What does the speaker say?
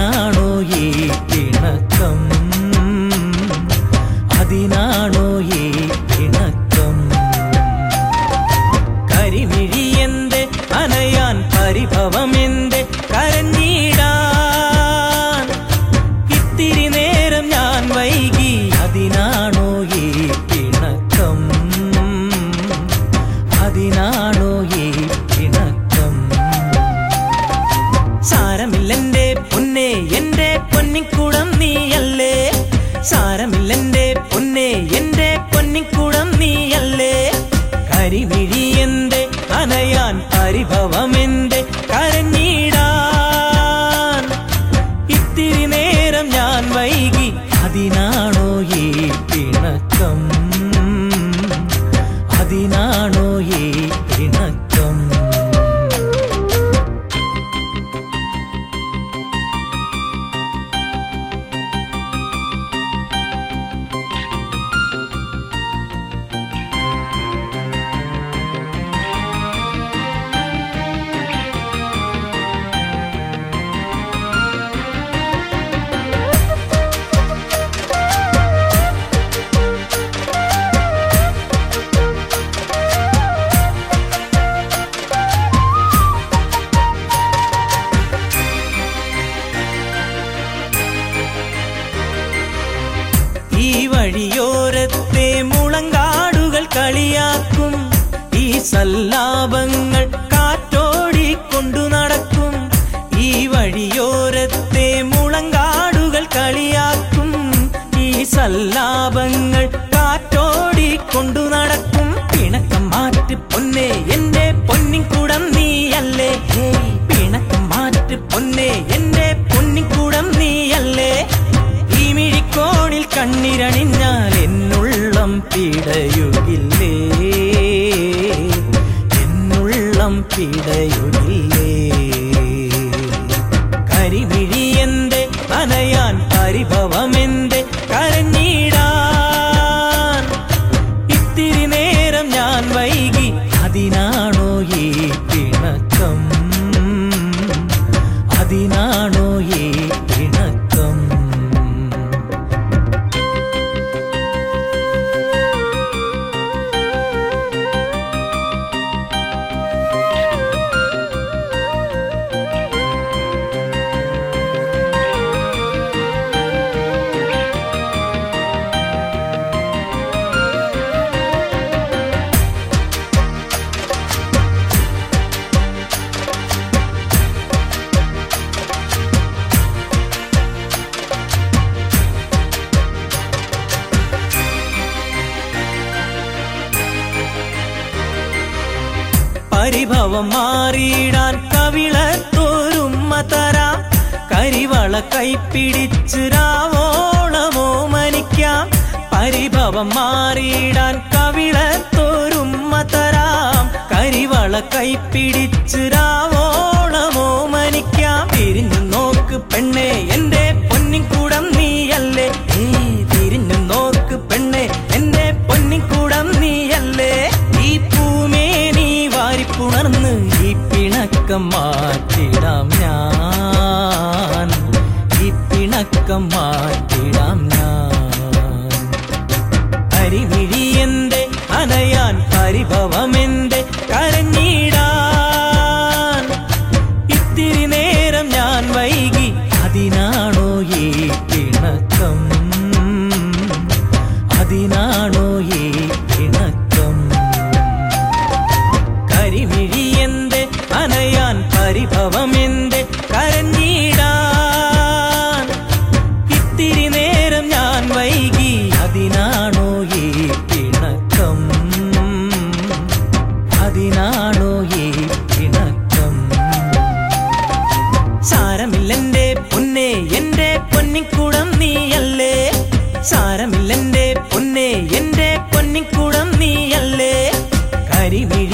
അതിനാണോ ഈ ഇണക്കം അതിനാണോ ഈ ഇണക്കം കരിമിഴിയെന്റെ അനയാൻ പരിഭവമെന്റെ കരഞ്ഞിടാൻ ഇത്തിരി നേരം ഞാൻ വൈകി അതിനാണോ ഈ ഇണക്കം അതിനാണോ ഈ ഇണക്കം സാരമില്ലെന്റെ പൊന്നെ എന്റെ പൊന്നിക്കൂടം നീയല്ലേ സാരമില്ലെന്റെ പൊന്നെ എന്റെ പൊന്നിക്കൂടം നീയല്ലേ കരിമിഴി എന്റെ അനയാൻ പരിഭവമെന്റെ കരഞ്ഞിടാൻ ഇത്തിരി നേരം ഞാൻ വൈകി അതിനാണോ ഈ ഇണക്കം അതിനാണോ ഈ ഇണക്കം ഈ വഴിയോരത്തെ മുളങ്കാടുകൾ കളിയാക്കും ഈ സല്ലാപങ്ങൾ കാറ്റോടിക്കൊണ്ടു നടക്കും ഈ വഴിയോരത്തെ മുളങ്കാടുകൾ കളിയാക്കും ഈ സല്ലാപങ്ങൾ കാറ്റോടിക്കൊണ്ടു നടക്കും പിണക്കം മാറ്റ് പൊന്നെ എന്റെ പൊന്നിക്കൂടം നീയല്ലേ ഹേയ് പിണക്കം മാറ്റ് പൊന്നെ എന്റെ പൊന്നിക്കൂടം നീയല്ലേ ഈ മിഴിക്കോണിൽ കണ്ണിരണിഞ്ഞാൽ എന്നുള്ളം പിടയുകില്ലേ എന്നുള്ളം പിടയുകില്ലേ കരിമിഴി എന്റെ അനയാൻ പരിഭവമെന്റെ കരഞ്ഞിടാൻ ഇത്തിരി നേരം ഞാൻ വൈകി അതിനാണോ ഈ ഇണക്കം അതിനാണോ ഈ ഇണക്കം പരിഭവം മാറിയിടാൻ കവിളത്തോരുമ്മ തരാം കരിവള കൈപ്പിടിച്ച് രാവോളമോ മനിക്കാം പരിഭവം മാറിയിടാൻ കവിളത്തോരുമ്മ തരാം കരിവള കൈപ്പിടിച്ച് രാവോളമോ മനിക്കാം തിരിഞ്ഞു നോക്ക് പെണ്ണെ എന്റെ പൊന്നിക്കൂടം നീയല്ലേ നീ തിരിഞ്ഞു നോക്ക് പെണ്ണെ എന്റെ പൊന്നിക്കൂടം നീയല്ലേ ഈ പൂമേനി വാരിപ്പുണർന്ന് ഈ പിണക്കം മാറ്റിടാം ഞാൻ ഈ പിണക്കം മാറ്റിടാം ഞാൻ കരിമിഴി എന്റെ അനയാൻ പരിഭവമെന്റെ കരഞ്ഞിടാൻ ഇത്തിരി നേരം ഞാൻ വൈകി അതിനാണോ ഈ ഇണക്കം അതിനാണോ ഈ ഇണക്കം കരിമിഴി എന്റെ അനയാൻ പരിഭവമെന്റെ കരഞ്ഞിടാൻ ഇത്തിരി നേരം ഞാൻ വൈകി അതിനാണോ ഈ ഇണക്കം അതിനാണോ ഈ ഇണക്കം സാരമില്ലെന്റെ പൊന്നെ എന്റെ പൊന്നിക്കൂടം നീയല്ലേ സാരമില്ലെന്റെ പൊന്നെ എന്റെ പൊന്നിക്കൂടം നീയല്ലേ കരിമിഴി